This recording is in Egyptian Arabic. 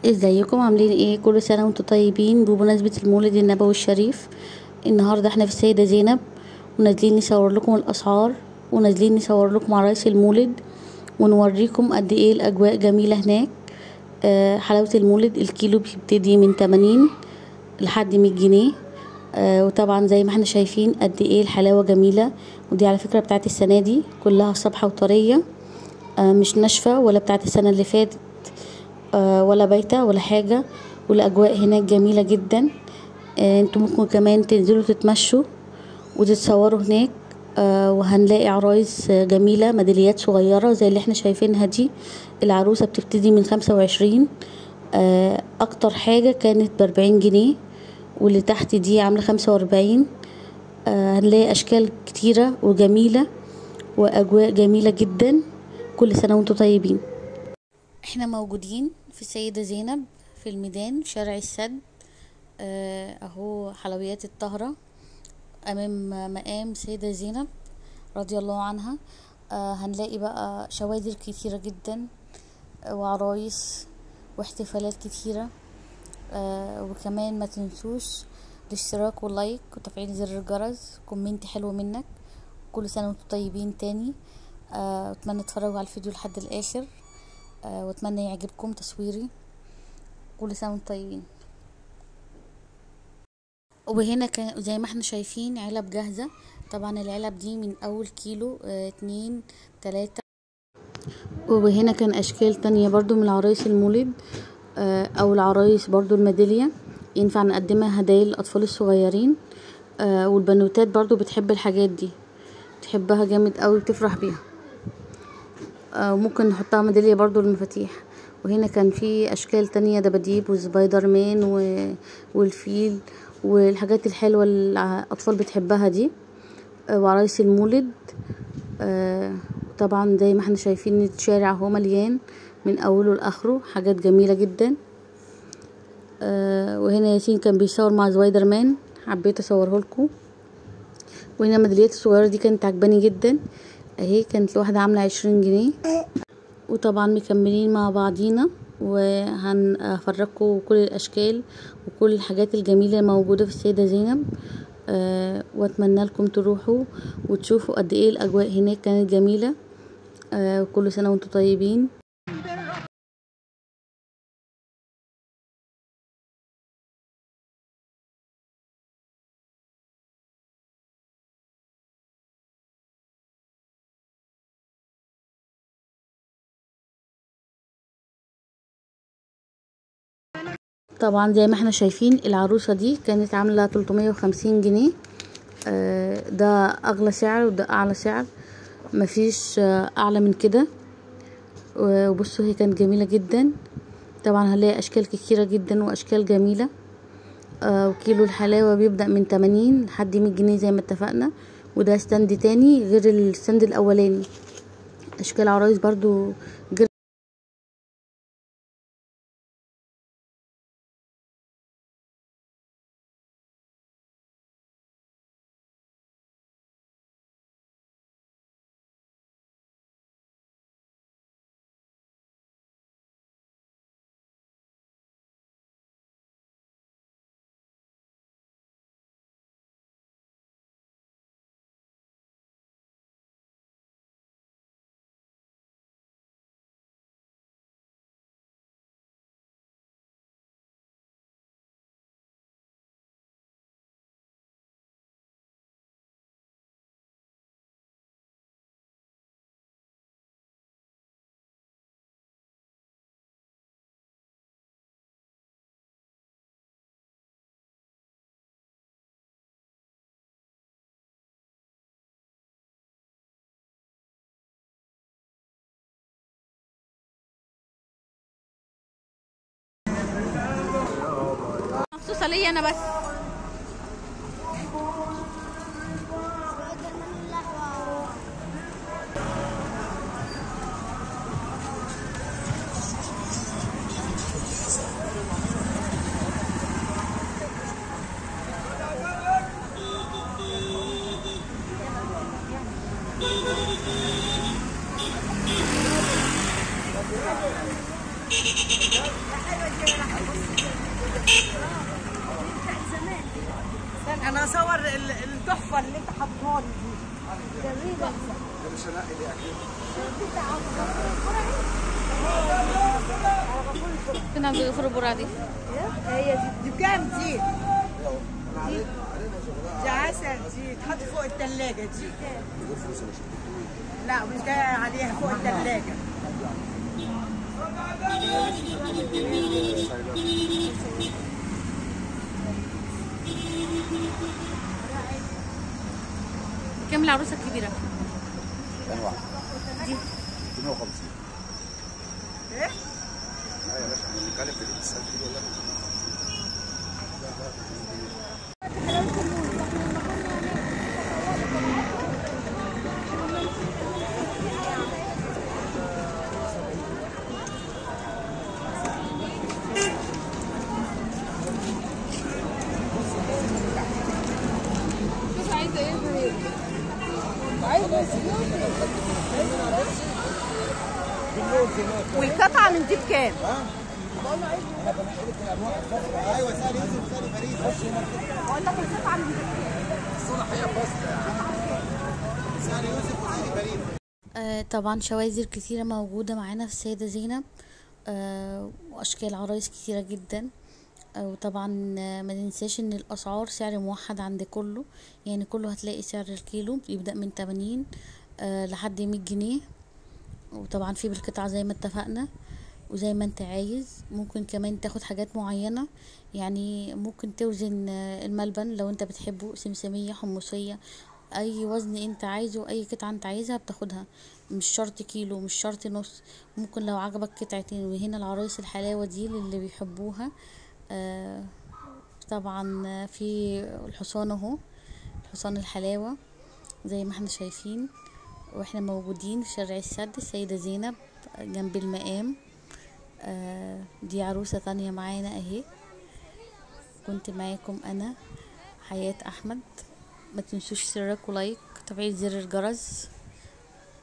ازيكم عاملين ايه كل سنة وانتم طيبين بمناسبة المولد النبوي الشريف النهاردة احنا في السيدة زينب ونازلين نصور لكم الاسعار ونازلين نصور لكم عرايس المولد ونوريكم قد ايه الاجواء جميلة هناك آه حلاوة المولد الكيلو بيبتدي من تمانين لحد مية جنيه آه وطبعا زي ما احنا شايفين قد ايه الحلاوة جميلة ودي على فكرة بتاعت السنة دي كلها صبحة وطرية آه مش ناشفة ولا بتاعت السنة اللي فاتت آه ولا بايتة ولا حاجة والأجواء هناك جميلة جدا آه انتوا ممكن كمان تنزلوا تتمشوا وتتصوروا هناك آه وهنلاقي عرايس جميلة ميداليات صغيرة زي اللي احنا شايفينها دي العروسة بتبتدي من خمسة وعشرين أكتر حاجة كانت بأربعين جنيه واللي تحت دي عاملة خمسة وأربعين هنلاقي أشكال كتيرة وجميلة وأجواء جميلة جدا كل سنة وانتم طيبين احنا موجودين في السيدة زينب في الميدان شارع السد اه اهو حلويات الطهرة امام مقام سيدة زينب رضي الله عنها اه هنلاقي بقى شوادر كتيرة جدا وعرايس واحتفالات كتيرة اه وكمان ما تنسوش الاشتراك واللايك وتفعيل زر الجرس كومنت حلو منك كل سنة وانتم طيبين تاني اتمنى تتفرجوا على الفيديو لحد الاخر أه واتمنى يعجبكم تصويري كل سنه وانتم طيبين وهنا كان زي ما احنا شايفين علب جاهزه طبعا العلب دي من اول كيلو اه اتنين تلاتة وهنا كان اشكال تانية برضو من العرايس المولد اه او العرايس برضو الميدالية ينفع نقدمها هدايا للاطفال الصغيرين اه والبنوتات برضو بتحب الحاجات دي تحبها جامد قوي بتفرح بيها وممكن نحطها ميدالية برضو للمفاتيح وهنا كان في اشكال تانية دباديب وسبايدر مان و... والفيل والحاجات الحلوة اللي الاطفال بتحبها دي وعرايس المولد طبعا زي ما احنا شايفين الشارع هو مليان من اوله لاخره حاجات جميلة جدا وهنا ياسين كان بيصور مع سبايدر مان حبيت اصوره لكم وهنا الميداليات الصغيرة دي كانت عجباني جدا اهي كانت الواحدة عاملة عشرين جنيه وطبعا مكملين مع بعضينا وهنفرجكم كل الاشكال وكل الحاجات الجميلة الموجودة في السيدة زينب أه واتمنى لكم تروحوا وتشوفوا قد ايه الاجواء هناك كانت جميلة أه وكل سنة وانتم طيبين طبعا زي ما احنا شايفين العروسة دي كانت عاملة 350 جنيه آه ده اغلى سعر وده اعلى سعر مفيش آه اعلى من كده وبصوا هي كانت جميلة جدا طبعا هنلاقي اشكال كتيرة جدا واشكال جميلة آه وكيلو الحلاوة بيبدأ من 80 لحد 100 جنيه زي ما اتفقنا وده ستاند تاني غير الستاند الاولاني اشكال عرايس برضو غير مخصوصة ليا أنا بس فين عبد الغفور البرعة دي هي دي دي بكام دي؟ دي دي عسل دي تحط فوق الثلاجة دي لا مش جاية عليها فوق الثلاجة كام العروسة الكبيرة ثاني واحد دي 250 ايه؟ لا يا باشا احنا بنتكلم في 90 كيلو ولا والقطعة من دي بكام؟ بقول لك القطعة من دي آه طبعا شواذر كتيرة موجودة معانا في السيدة زينب آه وأشكال عرايس كتيرة جدا آه وطبعا آه ما ننساش ان الأسعار سعر موحد عند كله يعني كله هتلاقي سعر الكيلو بيبدأ من 80 آه لحد 100 جنيه وطبعا في بالقطعة زي ما اتفقنا وزي ما انت عايز ممكن كمان تاخد حاجات معينة يعني ممكن توزن آه، الملبن لو انت بتحبه سمسمية حمصية اي وزن انت عايزه اي قطعة انت عايزها بتاخدها مش شرط كيلو مش شرط نص ممكن لو عجبك قطعتين وهنا العرايس الحلاوة دي للي بيحبوها آه طبعا آه، في الحصان اهو الحصان الحلاوة زي ما احنا شايفين واحنا موجودين في شارع السد السيدة زينب جنب المقام آه دي عروسة تانية معانا اهي كنت معاكم انا حياة احمد ما تنسوش اشتراك ولايك وتفعيل زر الجرس